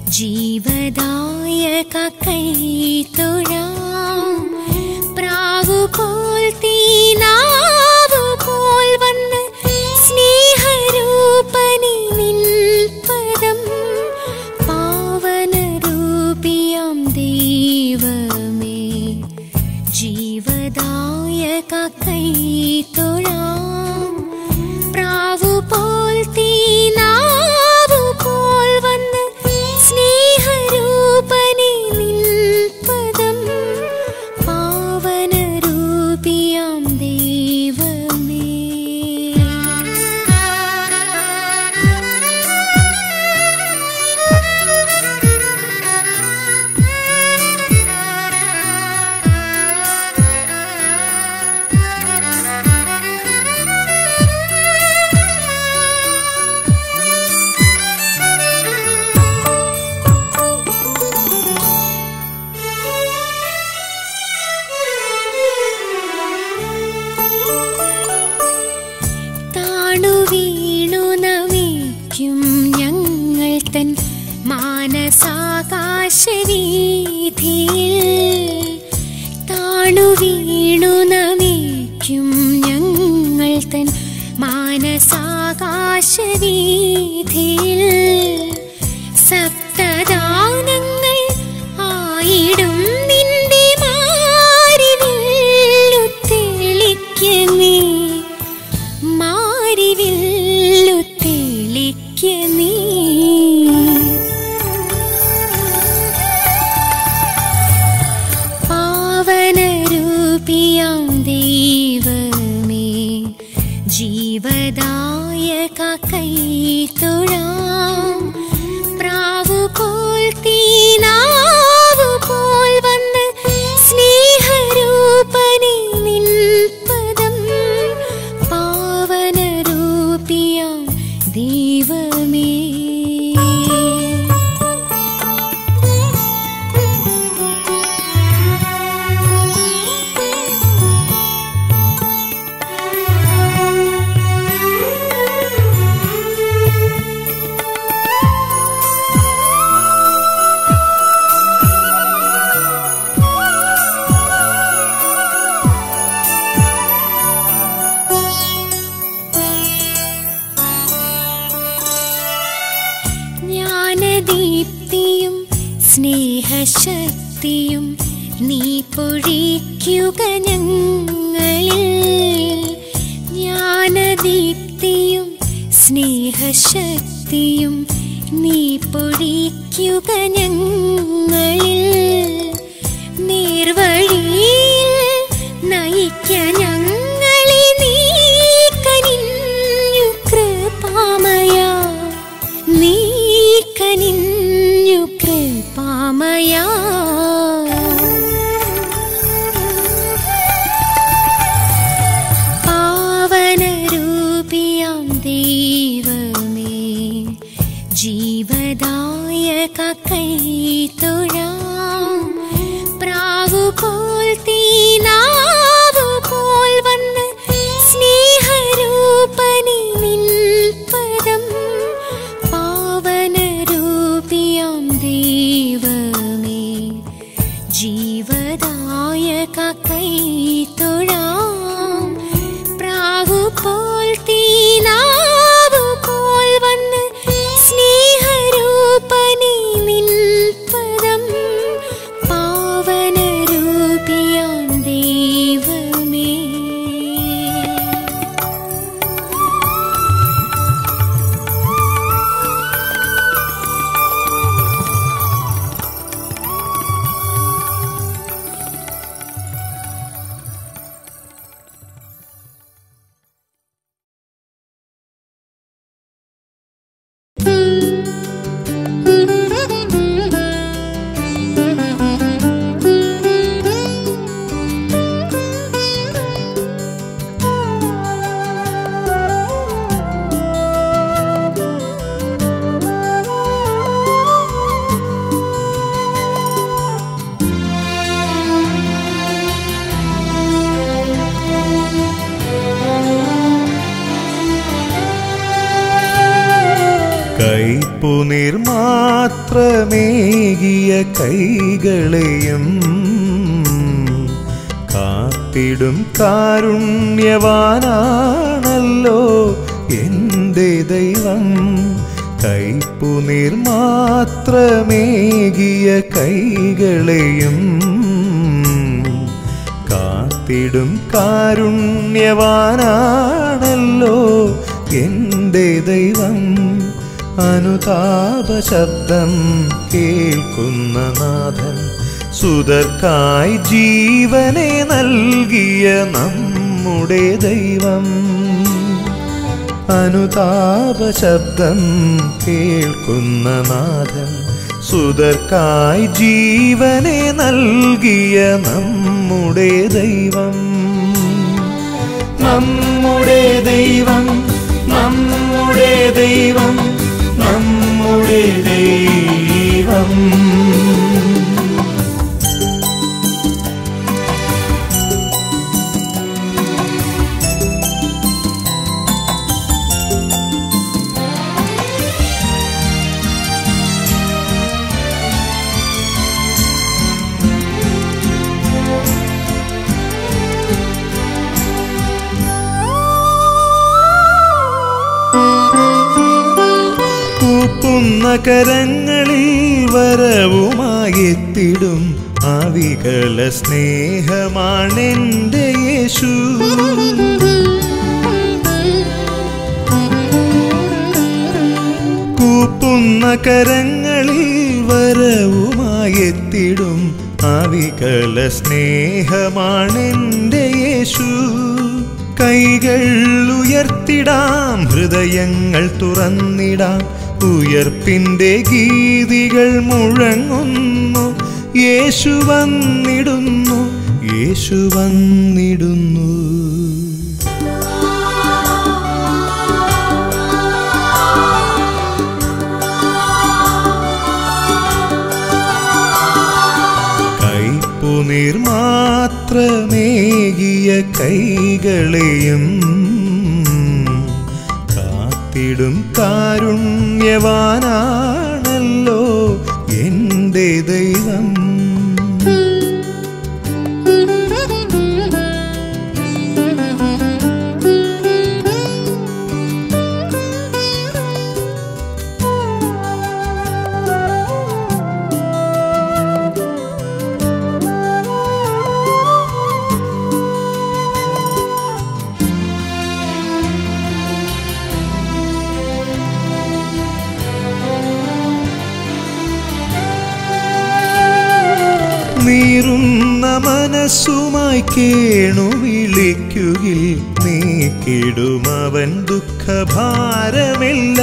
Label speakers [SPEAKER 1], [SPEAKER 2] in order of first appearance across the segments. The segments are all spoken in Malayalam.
[SPEAKER 1] ജീവദായക കൈത്തൊഴാം പ്രാവു പോൽ തീനാവു പോൽ വന്ന് സ്നേഹരൂപനി നിൻ പദം പാവനരൂപിയാം ദൈവമേ ജീവദായക കൈത്തൊഴാം പ്രാവു പോൽ തീനാവു പോൽ വന്ന് സ്നേഹരൂപനെ നിൻ പദം പാവനരൂപിയാം ദൈവമേ താണു വീണു നമിക്കും ഞങ്ങൾ തൻ മാനസാകാശവീതിയിൽ താണു വീണു നമിക്കും ഞങ്ങൾ തൻ മാനസാകാശവീതിയിൽ സപ്തദാനങ്ങൾ ആയിടും നിന്റെ മാരിവില്ലു തെളിക്കുന്നേ മാരിവില്ലു തെളിക്ക നീ പാവനരൂപിയാം ദൈവമേ ജീവദായക കൈത്തൊഴാം പ്രാവു പോൽ തീനാവു പോൽ വന്ന് സ്നേഹരൂപനെ നിൻ പദം പാവനരൂപിയാം ദൈവമേ ജ്ഞാനദീപ്തിയും സ്നേഹശക്തിയും നീ പൊഴിക്കുക ഞങ്ങളിൽ ജ്ഞാനദീപ്തിയും സ്നേഹശക്തിയും നീ പൊഴിക്കുക ഞങ്ങളിൽ നേർവഴിയിൽ നയിക്ക ഞങ്ങളെ നീ കനിഞ്ഞു കൃപാമയ നീ കനിഞ്ഞു കൃപാമയ പാവനരൂപിയാം ദൈവമേ ജീവദായക കൈത്തൊഴാം പ്രാവു പോൽ തീനാവു പോൽ വന്ന് സ്നേഹരൂപനെ നിൻ പദം പാവനരൂപിയാം ദൈവമേ ജീവദായക കൈത്തൊഴാം പ്രാവു പോൽ തീനാവു പോൽ വന്ന് സ്നേഹരൂപനെ നിൻ പദം
[SPEAKER 2] കൈപ്പുനീർ മാത്രമേകിയ കൈകളെയും കാത്തിടും കാരുണ്യവാനാണല്ലോ എൻ്റെ ദൈവം കൈപ്പുനീർ മാത്രമേകിയ കൈകളെയും കാത്തിടും കാരുണ്യവാനാണല്ലോ എൻ്റെ ദൈവം അനുതാപ ശബ്ദം കേൾക്കുന്ന നാഥൻ സുതർക്കായി ജീവനെ നൽകിയ നമ്മുടെ ദൈവം അനുതാപ ശബ്ദം കേൾക്കുന്ന നാഥൻ സുതർക്കായി ജീവനെ നൽകിയ നമ്മുടെ ദൈവം നമ്മുടെ ദൈവം നമ്മുടെ ദൈവം നമ്മുടെ ദൈവം കൂപ്പുന്ന കരങ്ങളിൽ വരവുമായെത്തിടും ആവികല സ്നേഹമാണെൻ്റെ യേശു കൂപ്പുന്ന കരങ്ങളിൽ വരവുമായെത്തിടും ആവികല സ്നേഹമാണെൻ്റെ യേശു കൈകൾ ഉയർത്തിടാം ഹൃദയങ്ങൾ തുറന്നിടാം ഉയർപ്പിൻ്റെ ഗീതികൾ മുഴങ്ങുന്നു യേശു വന്നിടുന്നു യേശു വന്നിടുന്നു കൈപ്പുനീർ മാത്രമേകിയ കൈകളെയും കാത്തിടും കാരുണ്യവാനാണല്ലോ എൻ്റെ ദൈവം നീറുന്ന മനസ്സുമായി കേണു വിളിക്കുകിൽ നീക്കിടുമവൻ ദുഃഖഭാരമില്ല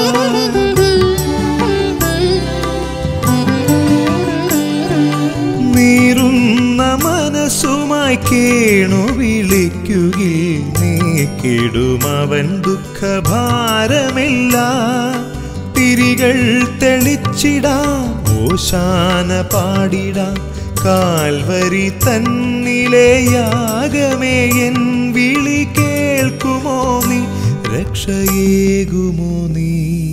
[SPEAKER 2] നീറുന്ന മനസ്സുമായി കേണു വിളിക്കുകിൽ നീക്കിടുമവൻ ദുഃഖഭാരമില്ല തിരികൾ തെളിച്ചിടാം ഓശാന പാടിടാം കാൽവരി തന്നിലെ യാഗമേ എൻ വിളി കേൾക്കുമോ നീ രക്ഷയേകുമോ നീ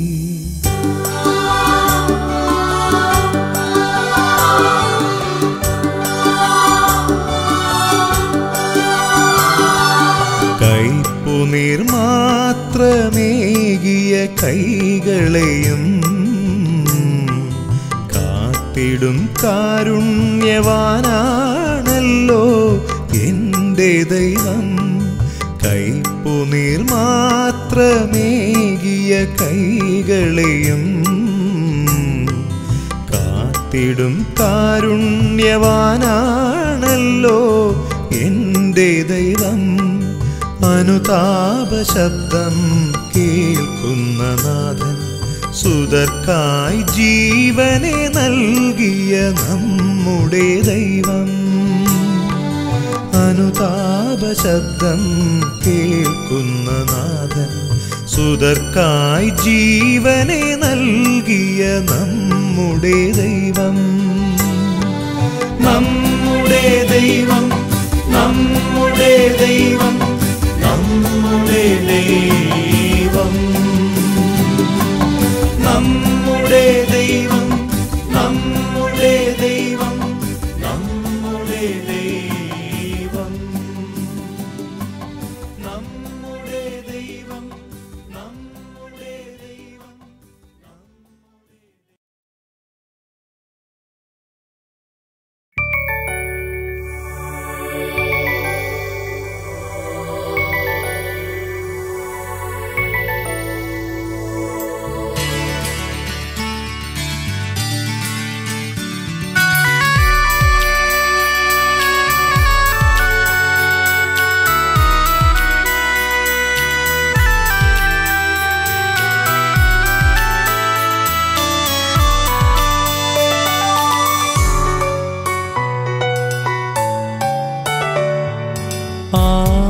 [SPEAKER 2] കൈപ്പുനീർ മാത്രമേകിയ കൈകളെയും കാത്തിടും കാരുണ്യവാനാണല്ലോ എൻ്റെ ദൈവം കൈപ്പുനീർ മാത്രമേകിയ കൈകളെയും കാത്തിടും കാരുണ്യവാനാണല്ലോ എൻ്റെ ദൈവം അനുതാപ ശബ്ദം കേൾക്കുന്ന നാഥൻ സുതർക്കായി ജീവനെ നൽകിയ നമ്മുടെ ദൈവം അനുതാപ ശബ്ദം കേൾക്കുന്ന നാഥൻ സുതർക്കായി ജീവനെ നൽകിയ നമ്മുടെ ദൈവം നമ്മുടെ ദൈവം നമ്മുടെ ദൈവം നമ്മുടെ ദൈവം നമ്മുടെ നമ്മുടെ ദൈവം നമ്മുടെ ദൈവം നമ്മുടെ ദൈവം നമ്മുടെ ദൈവം നമ്മുടെ ദൈവം
[SPEAKER 3] ആ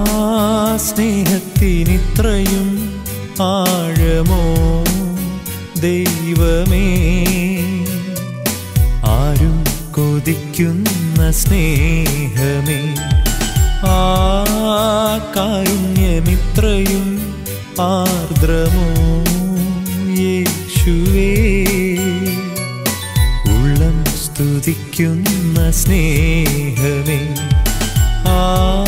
[SPEAKER 3] സ്നേഹത്തിനിത്രയും ആഴമോ ദൈവമേ ആരും കൊതിക്കുന്ന സ്നേഹമേ ആ കാരുണ്യമിത്രയും ആർദ്രമോ യേശുവേ ഉള്ളം സ്തുതിക്കുന്ന സ്നേഹമേ ആ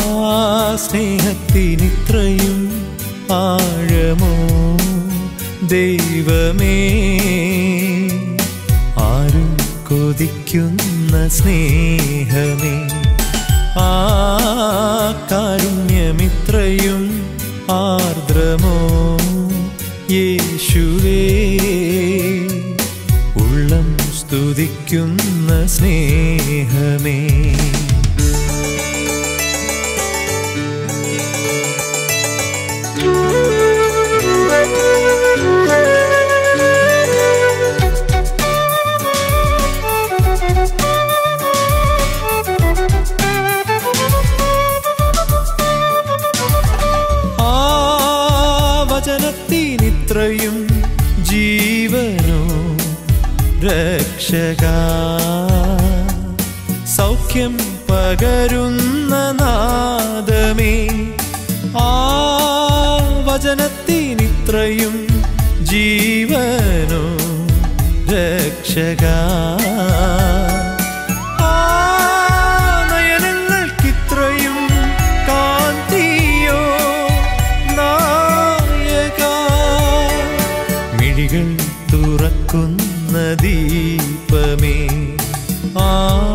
[SPEAKER 3] സ്നേഹത്തിനിത്രയും ആഴമോ ദൈവമേ ആരും കൊതിക്കുന്ന സ്നേഹമേ ആ കാരുണ്യമിത്രയും ആർദ്രമോ യേശുവേ ഉള്ളം സ്തുതിക്കുന്ന സ്നേഹമേ ആ വചനത്തിനിത്രയും ജീവനോ രക്ഷക സൗഖ്യം പകരുന്ന നാദമേ ആ വചനത്തിനിത്രയും ജീവനോ രക്ഷക ആ നയനങ്ങൾക്കിത്രയും കാന്തിയോ നായക മിഴികൾ തുറക്കുന്ന ദീപമേ ആ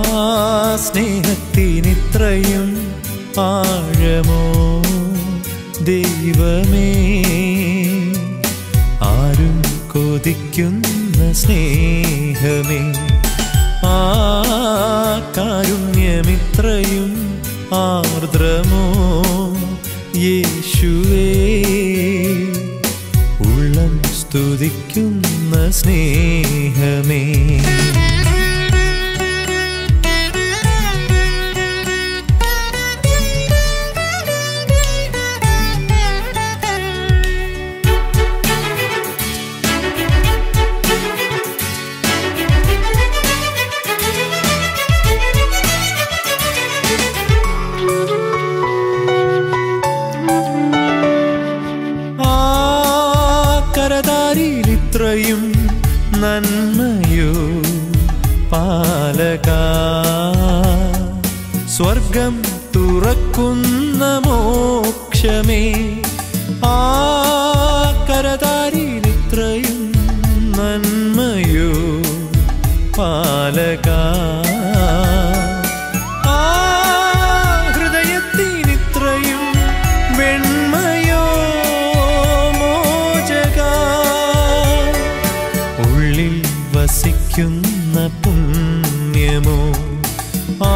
[SPEAKER 3] സ്നേഹത്തിനിത്രയും ആഴമോ ദൈവമേ ആരും കൊതിക്കുന്ന സ്നേഹമേ ആ കാരുണ്യമിത്രയും ആർദ്രമോ യേശുവേ ഉള്ളം സ്തുതിക്കുന്ന സ്നേഹമേ ആ കരതാരിയിലിത്രയും നന്മയോ പാലക സ്വർഗം തുറക്കുന്ന മോക്ഷമേ ആ കരതാരിയിലിത്രയും നന്മയോ പാലക ആ ഹൃദയത്തിനിത്രയും വെണ്മയോ മോചക ഉള്ളിൽ വസിക്കുന്ന പുണ്യമോ ആ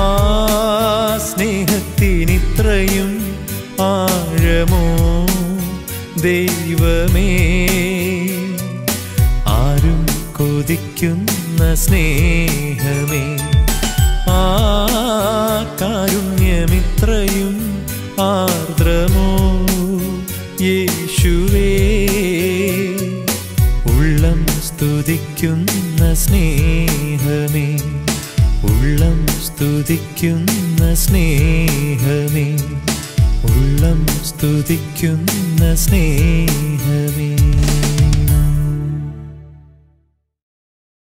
[SPEAKER 3] സ്നേഹത്തിനിത്രയും ആഴമോ ദൈവമേ ആരും കൊതിക്കുന്ന സ്നേഹമേ ആ കാരുണ്യമിത്രയും ആർദ്രമോ യേശുവേ ഉള്ളം സ്തുതിക്കുന്ന സ്നേഹമേ ഉള്ളം സ്തുതിക്കുന്ന സ്നേഹമേ ഉള്ളം സ്തുതിക്കുന്ന സ്നേഹമേ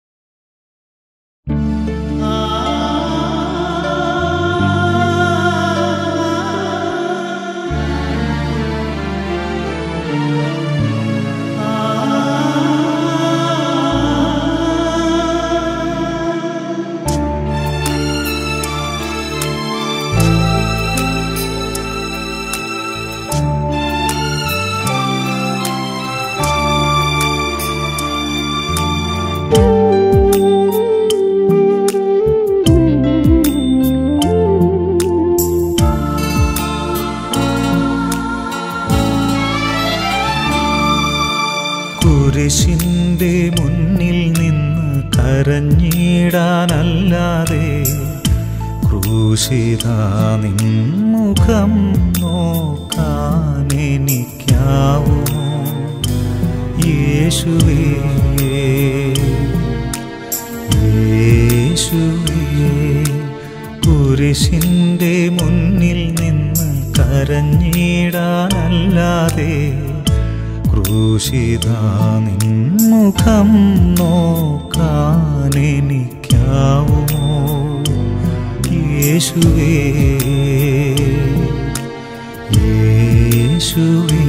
[SPEAKER 3] കരഞ്ഞിടാനല്ലാതെ ക്രൂശിത നിൻമുഖം നോക്കാൻ എനിക്കാവുമോ യേശുവേ യേശുവേ കുരിശിൻ്റെ മുന്നിൽ നിന്ന് കരഞ്ഞിടാനല്ലാതെ ക്രൂശിത നിൻമുഖം നോക്കാൻ എനിക്കാവുമോ യേശുവേ യേശുവേ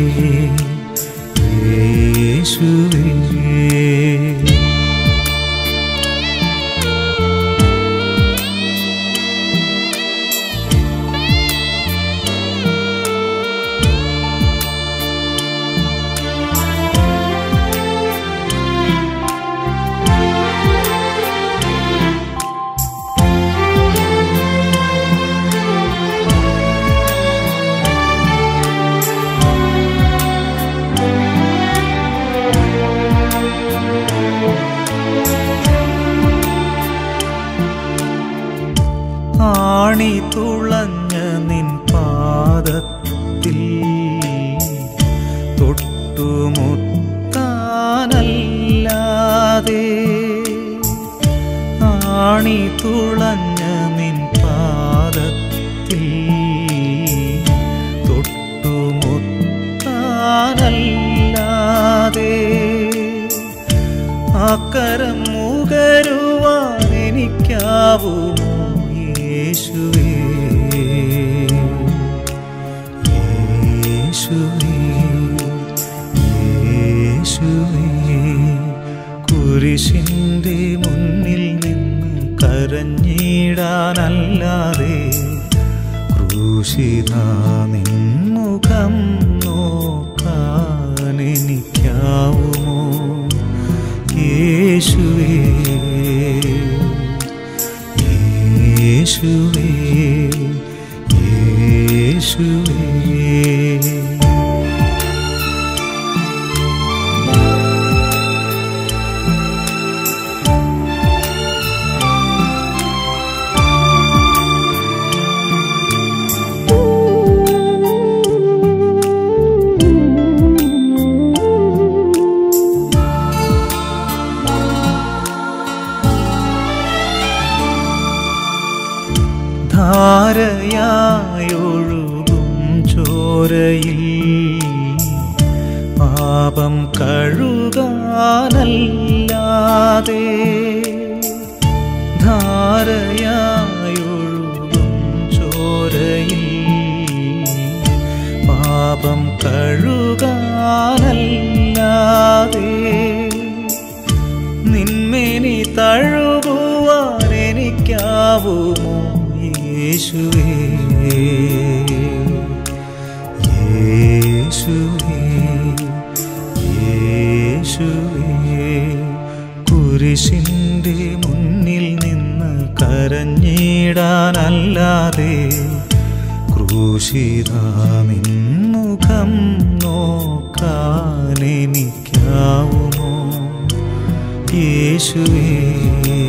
[SPEAKER 3] യേശുവേ ആണി തുളഞ്ഞ നിൻ പാദത്തിൽ തൊട്ടുമുത്താനല്ലാതെ ആണി തുളഞ്ഞ നിൻ പാദത്തിൽ തൊട്ടുമുത്താനല്ലാതെ അക്കരം മുകരുവാൻ എനിക്കാവുമോ യേശുവേ യേശുവേ യേശുവേ കുരിശിൻ്റെ മുന്നിൽ നിന്ന് കരഞ്ഞിടാനല്ലാതെ ക്രൂശിത നിൻമുഖം നോക്കാൻ എനിക്കാവുമോ യേശുവേ യേശുവേ യേശുവേ ധാരയായൊഴുകും ചോരയിൽ പാപം കഴുകാനല്ലാതെ ധാരയായൊഴുകും ചോരയിൽ പാപം കഴുകാനല്ലാതെ നിന്മേനി തഴുകുവാൻ എനിക്കാവുമോ യേശുവേ യേശുവേ യേശുവേ കുരിശിൻ്റെ മുന്നിൽ നിന്ന് കരഞ്ഞിടാനല്ലാതെ ക്രൂശിത നിൻമുഖം നോക്കാൻ എനിക്കാവുമോ യേശുവേ